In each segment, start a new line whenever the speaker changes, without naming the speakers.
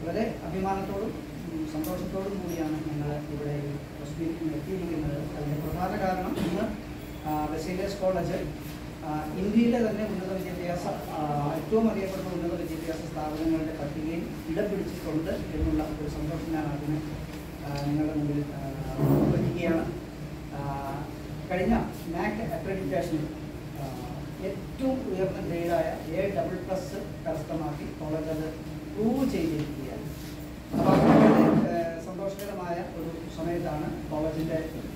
വളരെ അഭിമാനത്തോടും ഉം, സന്തോഷത്തോടും കൂടിയാണ് ഞങ്ങൾ ഇവിടെ ഈ പ്രസ് മീറ്റിന് എത്തിയിരിക്കുന്നത് അതിൻ്റെ പ്രധാന കാരണം ഇന്ന് ആ, ബസേലിയസ് കോളേജ് ആ, ഇന്ത്യയിലെ തന്നെ ഉന്നത വിദ്യാഭ്യാസ ആ, ഏറ്റവും അറിയപ്പെടുന്ന ഉന്നത വിദ്യാഭ്യാസ സ്ഥാപനങ്ങളുടെ പട്ടികയിൽ ഇടം പിടിച്ചിട്ടുണ്ട് എന്നുള്ള ഒരു സന്തോഷം ഞാൻ അതിന് നിങ്ങളുടെ മുമ്പിൽ ആ, പങ്കുവയ്ക്കുകയാണ് ആ, കഴിഞ്ഞ നാക് അക്രഡിറ്റേഷനിൽ ആ, ഏറ്റവും ഉയർന്ന ഗ്രേഡായ എ ഡബിൾ പ്ലസ് കരസ്ഥമാക്കി കോളേജ് അത് പ്രൂവ് ചെയ്തിരിക്കുകയാണ് അപ്പോൾ വളരെ ഏഹ്, സന്തോഷകരമായ ഒരു സമയത്താണ് കോളേജിൻ്റെ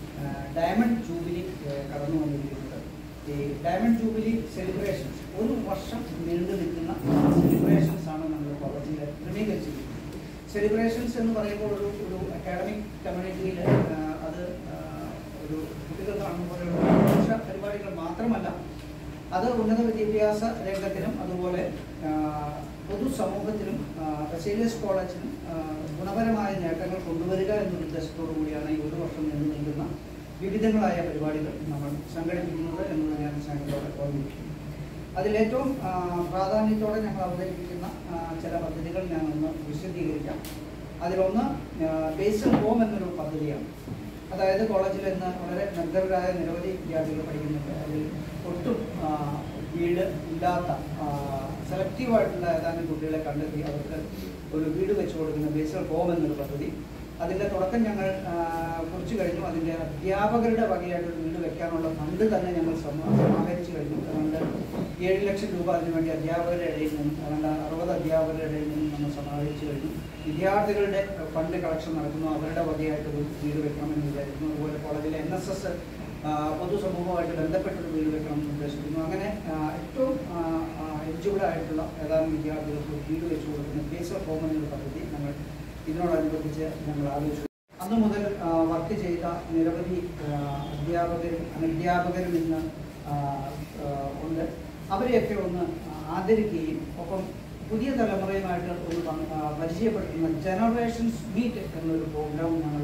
ഡയമണ്ട് ജൂബിലി ഏഹ്, കടന്നു വന്നിരിക്കുന്നത് ഈ ഡയമണ്ട് ജൂബിലി സെലിബ്രേഷൻസ് ഒരു വർഷം നീണ്ടു നിൽക്കുന്ന സെലിബ്രേഷൻസ് ആണ് നമ്മൾ കോളേജിൽ ക്രമീകരിച്ചിരിക്കുന്നത് സെലിബ്രേഷൻസ് എന്ന് പറയുമ്പോൾ ഒരു ഒരു അക്കാഡമിക് കമ്മ്യൂണിറ്റിയിൽ അത് ആ, ഒരു കുട്ടികൾ കാണുന്ന പോലെയുള്ള ആഘോഷ പരിപാടികൾ മാത്രമല്ല അത് ഉന്നത വിദ്യാഭ്യാസ രംഗത്തിനും അതുപോലെ ആ, പൊതുസമൂഹത്തിനും ആ, ബസേലിയസ് കോളേജിനും ആ, ഗുണപരമായ നേട്ടങ്ങൾ കൊണ്ടുവരിക എന്നൊരു ഉദ്ദേശത്തോടു കൂടിയാണ് ഈ ഒരു വർഷം നീണ്ടു നിൽക്കുന്ന വിവിധങ്ങളായ പരിപാടികൾ നമ്മൾ സംഘടിപ്പിക്കുന്നത് എന്നത് ഞാൻ സ്നേഹത്തോടെ ഓർമ്മിപ്പിക്കുന്നു അതിലേറ്റവും ആ, പ്രാധാന്യത്തോടെ ഞങ്ങൾ അവതരിപ്പിക്കുന്ന ആ, ചില പദ്ധതികൾ ഞാൻ ഒന്ന് വിശദീകരിക്കാം അതിലൊന്ന് ബേസൽ ഹോം എന്നൊരു പദ്ധതിയാണ് അതായത് കോളേജിൽ ഇന്ന് വളരെ നിർദ്ധരായ നിരവധി വിദ്യാർത്ഥികൾ പഠിക്കുന്നുണ്ട് അതിൽ ഒട്ടും ആ, വീട് ഇല്ലാത്ത സെലക്റ്റീവായിട്ടുള്ള ഏതാനും കുട്ടികളെ കണ്ടെത്തി അവർക്ക് ഒരു വീട് വെച്ച് കൊടുക്കുന്ന ബേസൽ ഹോം എന്നൊരു പദ്ധതി അതിൻ്റെ തുടക്കം ഞങ്ങൾ ആ, കുറിച്ച് കഴിഞ്ഞു അതിൻ്റെ അധ്യാപകരുടെ വകയായിട്ട് ഒരു വീട് വെക്കാനുള്ള ഫണ്ട് തന്നെ ഞങ്ങൾ സമ- സമാഹരിച്ചു കഴിഞ്ഞു അതുകൊണ്ട് ഏഴ് ലക്ഷം രൂപ അതിനുവേണ്ടി അധ്യാപകരുടെ ഇടയിൽ നിന്നും അതുകൊണ്ട് അറുപത് അധ്യാപകരുടെ ഇടയിൽ നിന്നും നമ്മൾ സമാഹരിച്ചു കഴിഞ്ഞു വിദ്യാർത്ഥികളുടെ ഫണ്ട് കളക്ഷൻ നടക്കുന്നു അവരുടെ വകയായിട്ട് ഒരു വീട് വെക്കണമെന്ന് വിചാരിക്കുന്നു അതുപോലെ കോളേജിലെ എൻ എസ് എസ് പൊതുസമൂഹമായിട്ട് ബന്ധപ്പെട്ടൊരു വീട് വെക്കണമെന്ന് ഉദ്ദേശിക്കുന്നു അങ്ങനെ ആ, ഏറ്റവും എലിജിബിൾ ആയിട്ടുള്ള ഏതാനും വിദ്യാർത്ഥികൾക്ക് ഒരു വീട് വെച്ച് കൊടുക്കുന്ന ബേസൽ ഹോം എന്നൊരു പദ്ധതി ഞങ്ങൾ ഇതിനോടനുബന്ധിച്ച് ഞങ്ങൾ ആലോചിച്ചു അന്ന് മുതൽ വർക്ക് ചെയ്ത നിരവധി ആ, അധ്യാപകരും അനധ്യാപകരും ഇന്ന് ആ, ആ, ഉണ്ട് അവരെയൊക്കെ ഒന്ന് ആദരിക്കുകയും ഒപ്പം പുതിയ തലമുറയുമായിട്ട് ഒന്ന് പങ്ക്- ആ, പരിചയപ്പെടുത്തുന്ന ജനറേഷൻസ് മീറ്റ് എന്നൊരു പ്രോഗ്രാം ഞങ്ങൾ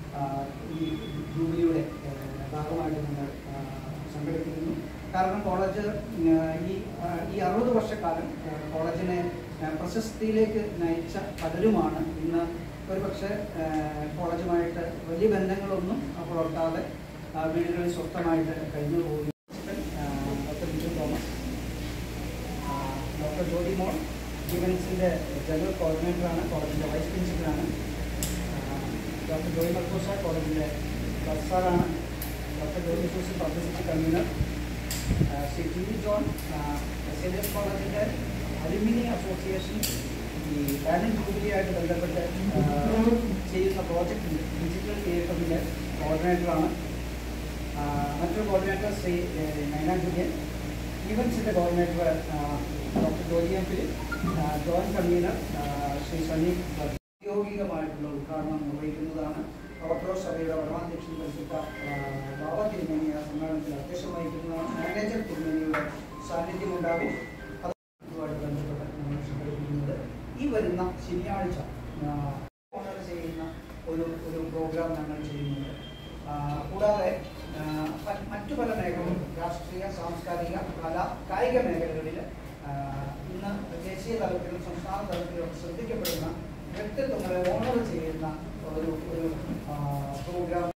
ഈ ജൂബിലിയുടെ ആ, ഭാഗമായിട്ട് ഞങ്ങൾ ആ, സംഘടിപ്പിക്കുന്നു കാരണം കോളേജ് ആ, ഈ ആ, ഈ അറുപത് വർഷക്കാലം ആ, കോളേജിനെ ആ, പ്രശസ്തിയിലേക്ക് നയിച്ച പലരുമാണ് ഇന്ന് ഒരുപക്ഷെ ആ, കോളേജുമായിട്ട് വലിയ ബന്ധങ്ങളൊന്നും പുലർത്താതെ ആ, വീടുകളിൽ സ്വസ്ഥമായിട്ട് കഴിഞ്ഞു പോകുന്നു ആ, ഡോക്ടർ ബിജു തോമസ് ആ, ഡോക്ടർ ജോഡി മോൾ ഇവൻസിൻ്റെ ജനറൽ കോർഡിനേറ്ററാണ് കോളേജിൻ്റെ വൈസ് പ്രിൻസിപ്പലാണ് ആ, ഡോക്ടർ ജോയി മർക്കോസ കോളേജിൻ്റെ പ്രൊഫസറാണ് doctor Joy Susie publicity convenor ആ, Shri T V John S L S കോളേജിൻ്റെ അലുമിനി അസോസിയേഷൻ ഈ ടാലൻറ്റ് ജൂബിലിയായിട്ട് ബന്ധപ്പെട്ട് ആ, ചെയ്യുന്ന പ്രോജക്റ്റ് ഡിജിറ്റൽ തിയേറ്ററിൻ്റെ കോർഡിനേറ്ററാണ് ആ, മറ്റൊരു കോർഡിനേറ്റർ ശ്രീ ഏഹ്, നയന ജുലിയൻ ഈവൻസിൻ്റെ കോർഡിനേറ്റർ ആ, ഡോക്ടർ ജോജി എം ഫിലിപ്പ് ആ, ജോയിന്റ് കൺവീനർ ആ, ശ്രീ സണ്ണി ഔദ്യോഗികമായിട്ടുള്ള ഉദ്ഘാടനം നിർവഹിക്കുന്നതാണ് ഓർത്തഡോക്സ് സഭയുടെ പരമാധ്യക്ഷൻ പരിശുദ്ധ ആ, ബാബ തിരുമേനി ആ സമ്മേളനത്തിൽ അധ്യക്ഷം വഹിക്കുന്നതാണ് മാനേജർ തിരുമേനിയുടെ സാന്നിധ്യമുണ്ടാകും അതുമായിട്ട് ബന്ധപ്പെട്ട് നമ്മൾ സംഘടിപ്പിക്കുന്നത് ഈ വരുന്ന ശനിയാഴ്ച ആ, ഓണർ ചെയ്യുന്ന ഒരു ഒരു പ്രോഗ്രാം ഞങ്ങൾ ചെയ്യുന്നുണ്ട് ആ, കൂടാതെ ആ, മ- മറ്റു പല മേഖലകളും രാഷ്ട്രീയ സാംസ്കാരിക കല കായിക മേഖലകളിൽ ആ, ഇന്ന് ദേശീയ തലത്തിലും സംസ്ഥാന തലത്തിലും ശ്രദ്ധിക്കപ്പെടുന്ന വ്യക്തിത്വങ്ങളെ ഓണർ ചെയ്യുന്ന